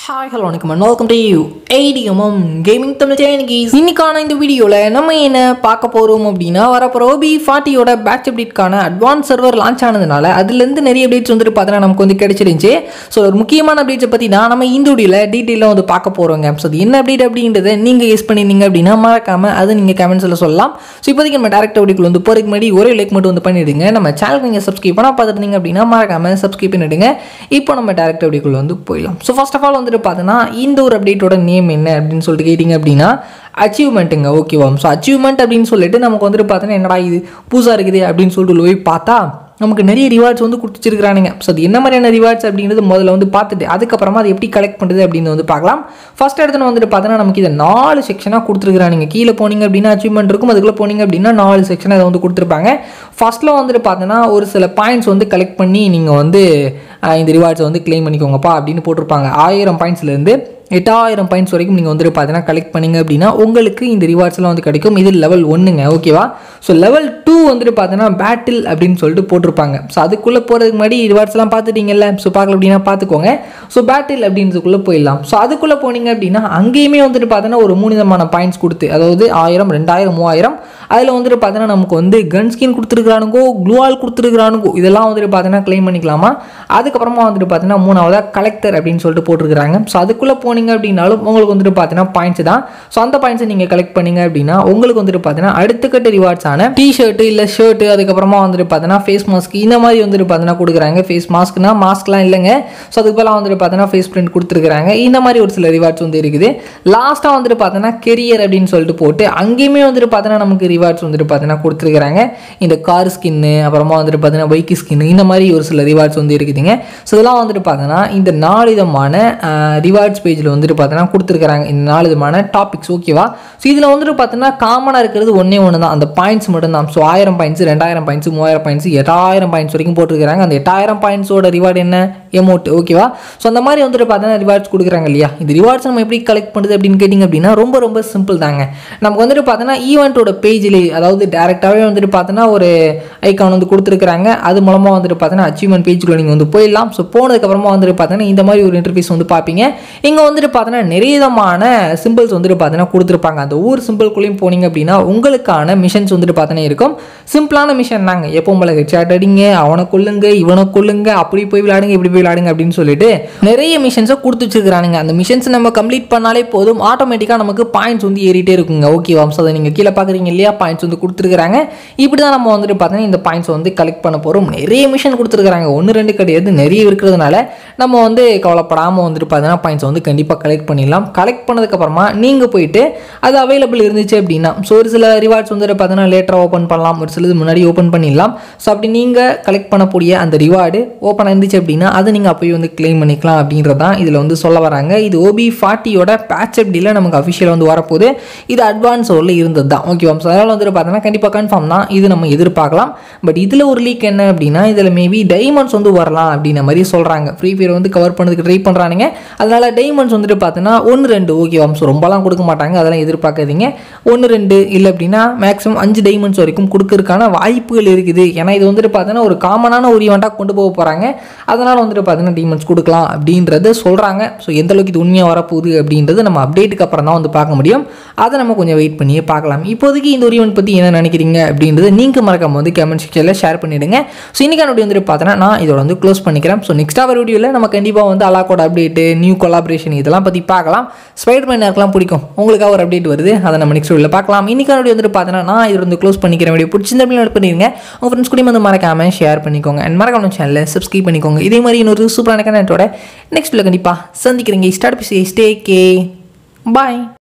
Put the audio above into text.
hi hello வணக்கம் and welcome to you ATMM gaming Tamil சேனல்கீஸ் இன்னைக்கான இந்த வீடியோவில் நம்ம என்ன பார்க்க போகிறோம் அப்படின்னா வரப்போகிற ஓபி ஃபார்ட்டியோட பேட்ச் அப்டேட்கான அட்வான்ஸ் சர்வர் லான்ச் ஆனதுனால அதுலேருந்து நிறைய அப்டேட்ஸ் வந்துட்டு பார்த்தீங்கன்னா நமக்கு வந்து கிடைச்சிருந்துச்சு ஸோ ஒரு முக்கியமான அப்டேட்ஸை பற்றி தான் நம்ம இந்த வீடியோவில் டீட்டெயிலாக வந்து பார்க்க போகிறோங்க ஸோ அது என்ன அப்டேட் அப்படின்றத நீங்கள் யூஸ் பண்ணியிருந்தீங்க அப்படின்னா மறக்காமல் அது நீங்கள் கமெண்ட்ஸில் சொல்லலாம் ஸோ இப்போதைக்கு நம்ம டேரக்ட் வீடியோக்குள்ள வந்து போகிறதுக்கு முன்னாடி ஒரே லைக் மட்டும் வந்து பண்ணிடுங்க நம்ம சேனலுக்கு நீங்கள் சப்ஸ்கிரைப் பண்ணால் பார்த்துருந்தீங்க அப்படின்னா மறக்காமல் சப்ஸ்கிரைப் பண்ணிடுங்க இப்போ நம்ம டேரக்ட் வீடியோக்குள்ள வந்து போயிடலாம் ஸோ ஃபர்ஸ்ட் ஆஃப் ஆல் வந்துட்டு பார்த்தீங்கன்னா இந்த ஒரு அப்டேட்டோட நேம் என்ன அப்படின்னு சொல்லிட்டு கேட்டிங்க அப்படின்னா அச்சீவ்மெண்ட்டுங்க ஓகேவா ஸோ அச்சீவ்மெண்ட் அப்படின்னு சொல்லிட்டு நமக்கு வந்துட்டு பார்த்தீங்கன்னா என்னடா இது புதுசாக இருக்குது அப்படின்னு சொல்லிட்டு போய் பார்த்தா நமக்கு நிறைய ரிவார்ட்ஸ் வந்து கொடுத்துருக்கானுங்க ஸோ அது என்ன மாதிரியான ரிவார்ட்ஸ் அப்படின்றது முதல்ல வந்து பார்த்துட்டு அதுக்கப்புறமா அது எப்படி கலெக்ட் பண்ணுறது அப்படின்னு வந்து பார்க்கலாம் ஃபர்ஸ்ட் இடத்துல வந்துட்டு பார்த்தோன்னா நமக்கு இதை நாலு செக்ஷனாக கொடுத்துருக்கானுங்க கீழே போனீங்க அப்படின்னா அச்சீவ்மெண்ட் இருக்கும் அதுக்குள்ளே போனீங்க அப்படின்னா நாலு செக்ஷனாக அதை வந்து கொடுத்துருப்பாங்க ஃபர்ஸ்ட்டில் வந்துட்டு பார்த்தோன்னா ஒரு சில பாயிண்ட்ஸ் வந்து கலெக்ட் பண்ணி நீங்கள் வந்து அஹ், இந்த ரிவார்ட்ஸை வந்து க்ளைம் பண்ணிக்கோங்கப்பா அப்படின்னு போட்டிருப்பாங்க ஆயிரம் பாயிண்ட்ஸ்லேருந்து எட்டாயிரம் பாயிண்ட்ஸ் வரைக்கும் நீங்கள் வந்துட்டு பார்த்தீங்கன்னா கலெக்ட் பண்ணீங்க அப்படின்னா உங்களுக்கு இந்த ரிவார்ட்ஸ்லாம் வந்து கிடைக்கும் இது லெவல் ஒன்றுங்க ஓகேவா ஸோ லெவல் டூ வந்துட்டு பார்த்தீங்கன்னா பேட்டில் அப்படின்னு சொல்லிட்டு போட்டிருப்பாங்க ஸோ அதுக்குள்ளே போகிறதுக்கு முன்னாடி ரிவார்ட்ஸ்லாம் பார்த்துட்டீங்கல்ல ஸோ பார்க்கல அப்படின்னா பார்த்துக்கோங்க ஸோ பேட்டில் அப்படின்றதுக்குள்ளே போயிடலாம் ஸோ அதுக்குள்ளே போனீங்க அப்படின்னா அங்கேயுமே வந்துட்டு பார்த்தீங்கன்னா ஒரு மூணு விதமான பாயிண்ட்ஸ் கொடுத்து அதாவது ஆயிரம் ரெண்டாயிரம் மூவாயிரம் அதில் வந்துட்டு பார்த்தீங்கன்னா நமக்கு வந்து கன் ஸ்கின் கொடுத்துருக்குறானுங்கோ க்ளூவால் கொடுத்துருக்குறானுங்கோ இதெல்லாம் வந்துட்டு பார்த்தீங்கன்னா க்ளைம் பண்ணிக்கலாமா அதுக்கப்புறமா வந்துட்டு பார்த்தீங்கன்னா மூணாவதாக கலெக்டர் அப்படின்னு சொல்லிட்டு போட்டிருக்கிறாங்க ஸோ அதுக்குள்ளே போனீங்க அப்படின்னாலும் உங்களுக்கு வந்துட்டு பார்த்தீங்கன்னா பாயிண்ட்ஸ் தான் ஸோ அந்த பாயிண்ட்ஸை நீங்கள் கலெக்ட் பண்ணீங்க அப்படின்னா உங்களுக்கு வந்துட்டு பார்த்தீங்கன்னா அடுத்த கட்ட ரிவார்ட்ஸான டி ஷர்ட்டு இல்லை ஷர்ட்டு அதுக்கப்புறமா வந்துட்டு பார்த்தீங்கன்னா ஃபேஸ் மாஸ்க் இந்த மாதிரி வந்துட்டு பார்த்தீங்கன்னா கொடுக்குறாங்க ஃபேஸ் மாஸ்க்னா மாஸ்க்லாம் இல்லைங்க ஸோ அதுக்கு பதிலாக வந்துட்டு பார்த்தீங்கன்னா ஃபேஸ் பிரிண்ட் கொடுத்துருக்காங்க இந்த மாதிரி ஒரு சில ரிவார்ட்ஸ் வந்து இருக்குது லாஸ்ட்டாக வந்துட்டு பார்த்தீங்கன்னா கெரியர் அப்படின்னு சொல்லிட்டு போட்டு அங்கேயுமே வந்துட்டு பார்த்தீங்கன்னா நமக்கு ரிவார்ட்ஸ் வந்துட்டு பார்த்தீங்கன்னா கொடுத்துருக்காங்க இந்த கார் ஸ்கின்னு அப்புறமா வந்துட்டு பார்த்தீங்கன்னா பைக் ஸ்கின்னு இந்த மாதிரி ஒரு சில ரிவார்ட்ஸ் வந்து இருக்குதுங்க ஸோ இதெல்லாம் வந்துட்டு பார்த்தீங்கன்னா இந்த நாலு விதமான ரிவார்ட்ஸ் பேஜில் வந்துட்டு பார்த்தீங்கன்னா கொடுத்துருக்காங்க இந்த நாலு விதமான டாபிக்ஸ் ஓகேவா ஸோ இதில் வந்துட்டு பார்த்தீங்கன்னா காமனாக இருக்கிறது ஒன்றே ஒன்று தான் அந்த பாயிண்ட்ஸ் மட்டும் தான் ஸோ ஆயிரம் பாயிண்ட்ஸ் ரெண்டாயிரம் பாயிண்ட்ஸ் மூவாயிரம் பாயிண்ட்ஸ் எட்டாயிரம் பாயிண்ட்ஸ் வரைக்கும் போட்டிருக்காங்க அந்த எட்டாயிரம் பாயிண்ட்ஸோட ரிவார்டு என்ன எமௌண்ட் ஓகேவா ஸோ அந்த மாதிரி வந்துட்டு பார்த்தீங்கன்னா ரிவார்ட்ஸ் கொடுக்குறாங்க இல்லையா இந்த ரிவார்ட்ஸ் நம்ம எப்படி கலெக்ட் பண்ணுது அப்படின்னு கேட்டிங்க அப்படின்னா ரொம்ப ரொம்ப சிம்பிள் தாங்க நமக்கு வந்துட்டு பார்த்தோன்னா ஈவெண்ட்டோட பேஜ்லேயே அதாவது டேரெக்டாகவே வந்துட்டு பார்த்தோன்னா ஒரு ஐக்கான் வந்து கொடுத்துருக்காங்க அது மூலமாக வந்துட்டு பார்த்தோன்னா அச்சீவ்மெண்ட் பேஜுக்குள்ள நீங்கள் வந்து போயிடலாம் ஸோ போனதுக்கப்புறமா வந்துட்டு பார்த்தோன்னா இந்த மாதிரி ஒரு இன்டர்ஃபேஸ் வந்து பார்ப்பீங்க இங்கே வந்துட்டு பார்த்தோன்னா நிறைய விதமான சிம்பிள்ஸ் வந்துட்டு பார்த்தோன்னா கொடுத்துருப்பாங்க அந்த ஒவ்வொரு சிம்பிள்குள்ளேயும் போனீங்க அப்படின்னா உங்களுக்கான மிஷன்ஸ் வந்துட்டு பார்த்தோன்னா இருக்கும் சிம்பிளான மிஷன் தாங்க எப்போ உங்களை ஹெட்ஷாட் அடிங்க அவனை கொல்லுங்க இவனை கொல்லுங்க அப்படி போய் விளையாடுங்க இப்படி போய் விளையாடுங்க அப்படின்னு சொல்லிட்டு நிறைய மிஷன்ஸை கொடுத்து வச்சிருக்கானுங்க அந்த மிஷன்ஸ் நம்ம கம்ப்ளீட் பண்ணாலே போதும் ஆட்டோமேட்டிக்காக நமக்கு பாயிண்ட்ஸ் வந்து ஏறிட்டே இருக்குங்க ஓகே ஸோ அதை நீங்கள் கீழே பார்க்குறீங்க இல்லையா பாயிண்ட்ஸ் வந்து கொடுத்துருக்காங்க இப்படி தான் நம்ம வந்துட்டு பார்த்தீங்கன்னா இந்த பாயிண்ட்ஸ் வந்து கலெக்ட் பண்ண போகிறோம் நிறைய மிஷன் கொடுத்துருக்காங்க ஒன்று ரெண்டு கிடையாது நிறைய இருக்கிறதுனால நம்ம வந்து கவலைப்படாமல் வந்துட்டு பார்த்தீங்கன்னா பாயிண்ட்ஸ் வந்து கண்டிப்பாக கலெக்ட் பண்ணிடலாம் கலெக்ட் பண்ணதுக்கப்புறமா நீங்கள் போயிட்டு அது அவைலபிள் இருந்துச்சு அப்படின்னா ஸோ ஒரு சில ரிவார்ட்ஸ் வந்துட்டு பார்த்தீங்கன்னா லேட்டராக ஓப்பன் பண்ணலாம் ஒரு சிலது முன்னாடி ஓப்பன் பண்ணிடலாம் ஸோ அப்படி நீங்கள் கலெக்ட் பண்ணக்கூடிய அந்த ரிவார்டு ஓப்பன் இருந்துச்சு அப்படின்னா அதை நீங்கள் அப்போயே வந்து க்ளைம் பண்ணிக்கலாம் அப்படின்றது தான் இதில் வந்து சொல்ல வராங்க இது ஓபி ஃபார்ட்டியோட பேட்ச் அப்படியில் நமக்கு அஃபிஷியல் வந்து வரப்போகுது இது அட்வான்ஸ் ஓரில் இருந்தது தான் ஓகேவா ஸோ அதனால் வந்துட்டு பார்த்தோன்னா கண்டிப்பாக கன்ஃபார்ம் தான் இது நம்ம எதிர்பார்க்கலாம் பட் இதில் ஒரு லீக் என்ன அப்படின்னா இதில் மேபி டைமண்ட்ஸ் வந்து வரலாம் அப்படின்ற மாதிரி சொல்கிறாங்க ஃப்ரீ ஃபயர் வந்து கவர் பண்ணதுக்கு ட்ரை பண்ணுறானுங்க அதனால் டைமண்ட்ஸ் வந்துட்டு பார்த்தோன்னா ஒன்று ரெண்டு ஓகேவா ஸோ ரொம்பலாம் கொடுக்க மாட்டாங்க அதெல்லாம் எதிர்பார்க்காதீங்க ஒன்று ரெண்டு இல்லை அப்படின்னா மேக்ஸிமம் அஞ்சு டைமண்ட்ஸ் வரைக்கும் கொடுக்கறதுக்கான வாய்ப்புகள் இருக்குது ஏன்னா இது வந்துட்டு பார்த்தோன்னா ஒரு காமனான ஒரு ஈவெண்ட்டாக கொண்டு போக போகிறாங்க அதனால் வந்துட்டு பார்த்தீங்கன்னா டைமண்ட்ஸ் கொடுக்கலாம் அப்படின்றத சொல்கிறாங்க ஸோ எந்த அளவுக்கு இது உண்மையாக வரப்போகுது அப்படின்றது நம்ம அப்டேட்டுக்கு அப்புறம் தான் வந்து பார்க்க முடியும் அதை நம்ம கொஞ்சம் வெயிட் பண்ணியே பார்க்கலாம் இப்போதைக்கு இந்த ஒரு ஈவெண்ட் பற்றி என்ன நினைக்கிறீங்க அப்படின்றது நீங்கள் மறக்காம வந்து கமெண்ட் செக்ஷனில் ஷேர் பண்ணிவிடுங்க ஸோ இன்றைக்கான வீடியோ வந்துட்டு பார்த்தோன்னா நான் இதோட வந்து க்ளோஸ் பண்ணிக்கிறேன் ஸோ நெக்ஸ்ட் அவர் வீடியோவில் நம்ம கண்டிப்பாக வந்து அலாக்கோட அப்டேட்டு நியூ கொலாபரேஷன் இதெல்லாம் பற்றி பார்க்கலாம் ஸ்பைடர்மேன் யாருக்கெல்லாம் பிடிக்கும் உங்களுக்காக ஒரு அப்டேட் வருது அதை நம்ம நெக்ஸ்ட் வீடியோவில் பார்க்கலாம் இன்றைக்கான வீடியோ வந்துட்டு பார்த்தோன்னா நான் இதோட வந்து க்ளோஸ் பண்ணிக்கிறேன் வீடியோ பிடிச்சிருந்த அப்படின்னு note பண்ணிடுங்க உங்கள் ஃப்ரெண்ட்ஸ் கூட வந்து மறக்காமல் ஷேர் பண்ணிக்கோங்க அண்ட் மறக்காம சேனலில் சப்ஸ்கிரைப் பண்ணிக்கோங்க இதே மாதிரி இன்னொரு சூப்பரான கனெக்டோட நெக்ஸ்ட் வீடியோ கண்டிப்பாக சந்திக்கிறீங்க ஸ்டார்ட் ஸ்டே கே பாய்